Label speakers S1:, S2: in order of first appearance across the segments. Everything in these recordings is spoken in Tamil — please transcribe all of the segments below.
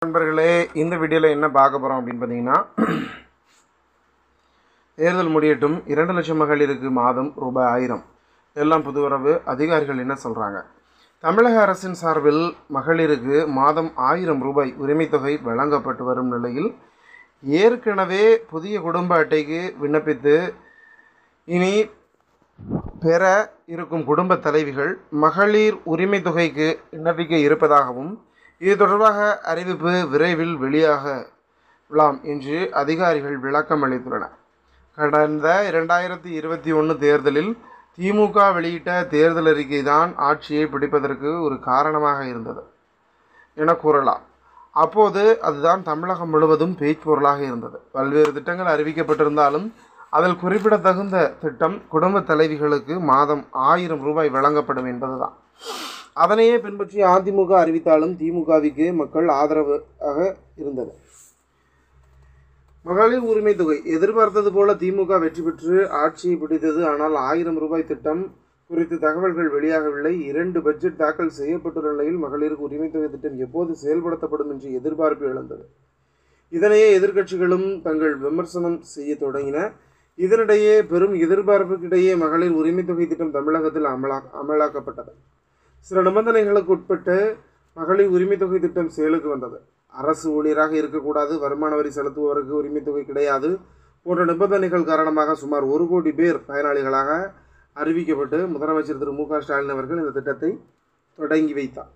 S1: நண்பர்களே இந்த வீடியோவில் என்ன பார்க்க போகிறோம் அப்படின்னு பார்த்தீங்கன்னா தேர்தல் முடியட்டும் இரண்டு லட்சம் மகளிருக்கு மாதம் ரூபாய் ஆயிரம் எல்லாம் புதுவரவு அதிகாரிகள் என்ன சொல்கிறாங்க தமிழக அரசின் சார்பில் மகளிருக்கு மாதம் ஆயிரம் ரூபாய் உரிமைத் தொகை வழங்கப்பட்டு வரும் நிலையில் ஏற்கனவே புதிய குடும்ப அட்டைக்கு விண்ணப்பித்து இனி பெற இருக்கும் குடும்ப தலைவிகள் மகளிர் உரிமை தொகைக்கு விண்ணப்பிக்க இருப்பதாகவும் இது தொடர்பாக அறிவிப்பு விரைவில் வெளியாகலாம் என்று அதிகாரிகள் விளக்கம் அளித்துள்ளனர் கடந்த இரண்டாயிரத்தி இருபத்தி ஒன்று தேர்தலில் திமுக வெளியிட்ட தேர்தல் அறிக்கை தான் ஆட்சியை பிடிப்பதற்கு ஒரு காரணமாக இருந்தது என கூறலாம் அப்போது அதுதான் தமிழகம் முழுவதும் பேச்சுப்பொருளாக இருந்தது பல்வேறு திட்டங்கள் அறிவிக்கப்பட்டிருந்தாலும் அதில் குறிப்பிடத்தகுந்த திட்டம் குடும்ப தலைவிகளுக்கு மாதம் ஆயிரம் ரூபாய் வழங்கப்படும் என்பதுதான் அதனையே பின்பற்றி அதிமுக அறிவித்தாலும் திமுகவிற்கு மக்கள் ஆதரவாக இருந்தது மகளிர் உரிமை தொகை எதிர்பார்த்தது போல திமுக வெற்றி பெற்று ஆட்சியை பிடித்தது ஆனால் ஆயிரம் ரூபாய் திட்டம் குறித்து தகவல்கள் வெளியாகவில்லை இரண்டு பட்ஜெட் தாக்கல் செய்யப்பட்டுள்ள நிலையில் மகளிருக்கு உரிமை தொகை திட்டம் எப்போது செயல்படுத்தப்படும் என்று எதிர்பார்ப்பு எழுந்தது இதனையே எதிர்க்கட்சிகளும் தங்கள் விமர்சனம் செய்ய தொடங்கின இதனிடையே பெரும் எதிர்பார்ப்புக்கிடையே மகளிர் உரிமை தொகை திட்டம் தமிழகத்தில் அமலா அமலாக்கப்பட்டது சில நிபந்தனைகளுக்கு உட்பட்டு மகளிர் உரிமை தொகை திட்டம் செயலுக்கு வந்தது அரசு ஊழியராக இருக்கக்கூடாது வருமான வரி செலுத்துபவருக்கு உரிமை தொகை கிடையாது போன்ற நிபந்தனைகள் காரணமாக சுமார் ஒரு கோடி பேர் பயனாளிகளாக அறிவிக்கப்பட்டு முதலமைச்சர் திரு மு க ஸ்டாலின் அவர்கள் இந்த திட்டத்தை தொடங்கி வைத்தார்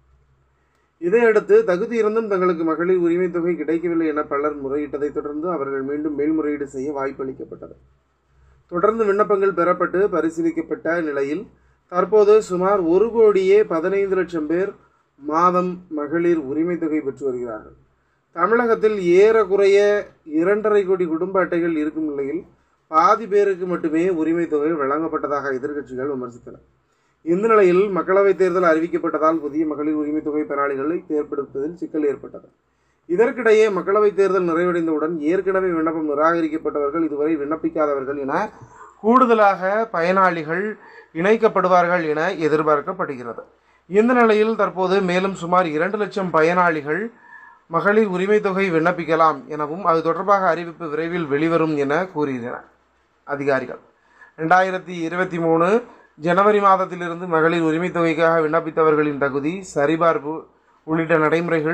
S1: இதையடுத்து தகுதி இருந்தும் தங்களுக்கு மகளிர் உரிமை தொகை கிடைக்கவில்லை என பலர் முறையிட்டதைத் தொடர்ந்து அவர்கள் மீண்டும் மேல்முறையீடு செய்ய வாய்ப்பளிக்கப்பட்டது தொடர்ந்து விண்ணப்பங்கள் பெறப்பட்டு பரிசீலிக்கப்பட்ட நிலையில் தற்போது சுமார் ஒரு கோடியே பதினைந்து லட்சம் பேர் மாதம் மகளிர் உரிமை தொகை பெற்று வருகிறார்கள் தமிழகத்தில் ஏறக்குறைய இரண்டரை கோடி குடும்ப அட்டைகள் இருக்கும் நிலையில் பாதி பேருக்கு மட்டுமே உரிமை தொகை வழங்கப்பட்டதாக எதிர்க்கட்சிகள் விமர்சித்தன இந்த நிலையில் மக்களவைத் தேர்தல் அறிவிக்கப்பட்டதால் புதிய மகளிர் உரிமை தொகை பயனாளிகளை தேர்ந்தெடுப்பதில் சிக்கல் ஏற்பட்டது இதற்கிடையே மக்களவைத் தேர்தல் நிறைவடைந்தவுடன் ஏற்கனவே விண்ணப்பம் நிராகரிக்கப்பட்டவர்கள் இதுவரை விண்ணப்பிக்காதவர்கள் என கூடுதலாக பயனாளிகள் இணைக்கப்படுவார்கள் என எதிர்பார்க்கப்படுகிறது இந்த நிலையில் தற்போது மேலும் சுமார் இரண்டு லட்சம் பயனாளிகள் மகளிர் உரிமை தொகை விண்ணப்பிக்கலாம் எனவும் அது தொடர்பாக அறிவிப்பு விரைவில் வெளிவரும் என கூறுகின்றனர் அதிகாரிகள் ரெண்டாயிரத்தி இருபத்தி மூணு ஜனவரி மாதத்திலிருந்து மகளிர் உரிமை தொகைக்காக விண்ணப்பித்தவர்களின் தகுதி சரிபார்ப்பு உள்ளிட்ட நடைமுறைகள்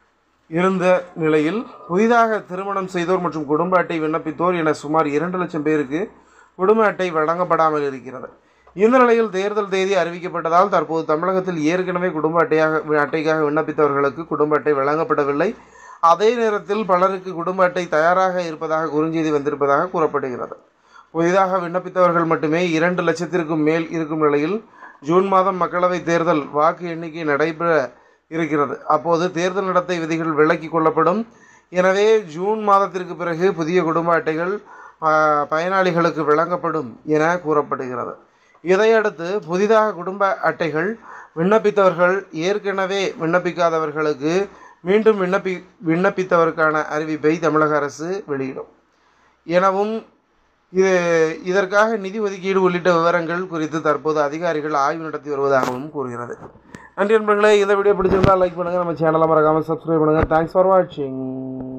S1: இருந்த நிலையில் புதிதாக திருமணம் செய்தோர் மற்றும் குடும்ப அட்டை விண்ணப்பித்தோர் என சுமார் இரண்டு லட்சம் பேருக்கு குடும்ப அட்டை வழங்கப்படாமல் இருக்கிறது இந்த நிலையில் தேர்தல் தேதி அறிவிக்கப்பட்டதால் தற்போது தமிழகத்தில் ஏற்கனவே குடும்ப அட்டையாக அட்டைக்காக விண்ணப்பித்தவர்களுக்கு குடும்ப அட்டை வழங்கப்படவில்லை அதே நேரத்தில் பலருக்கு குடும்ப அட்டை தயாராக இருப்பதாக குறுஞ்செய்தி வந்திருப்பதாக கூறப்படுகிறது புதிதாக விண்ணப்பித்தவர்கள் மட்டுமே இரண்டு லட்சத்திற்கும் மேல் இருக்கும் நிலையில் ஜூன் மாதம் மக்களவைத் தேர்தல் வாக்கு எண்ணிக்கை நடைபெற இருக்கிறது அப்போது தேர்தல் நடத்தை விதிகள் விலக்கிக் கொள்ளப்படும் எனவே ஜூன் மாதத்திற்கு பிறகு புதிய குடும்ப அட்டைகள் ஆ, பயனாளிகளுக்கு வழங்கப்படும் என கூறப்படுகிறது இதையடுத்து புதிதாக குடும்ப அட்டைகள் விண்ணப்பித்தவர்கள் ஏற்கனவே விண்ணப்பிக்காதவர்களுக்கு மீண்டும் விண்ணப்பி விண்ணப்பித்தவருக்கான அறிவிப்பை தமிழக அரசு வெளியிடும் எனவும் இது இதற்காக நிதி ஒதுக்கீடு உள்ளிட்ட விவரங்கள் குறித்து தற்போது அதிகாரிகள் ஆய்வு நடத்தி வருவதாகவும் கூறுகிறது நன்றி நண்பர்களே இந்த வீடியோ பிடிச்சிருந்தால் லைக் பண்ணுங்கள் நம்ம சேனலை மறக்காமல் சப்ஸ்கிரைப் பண்ணுங்கள் தேங்க்ஸ் ஃபார் வாட்சிங்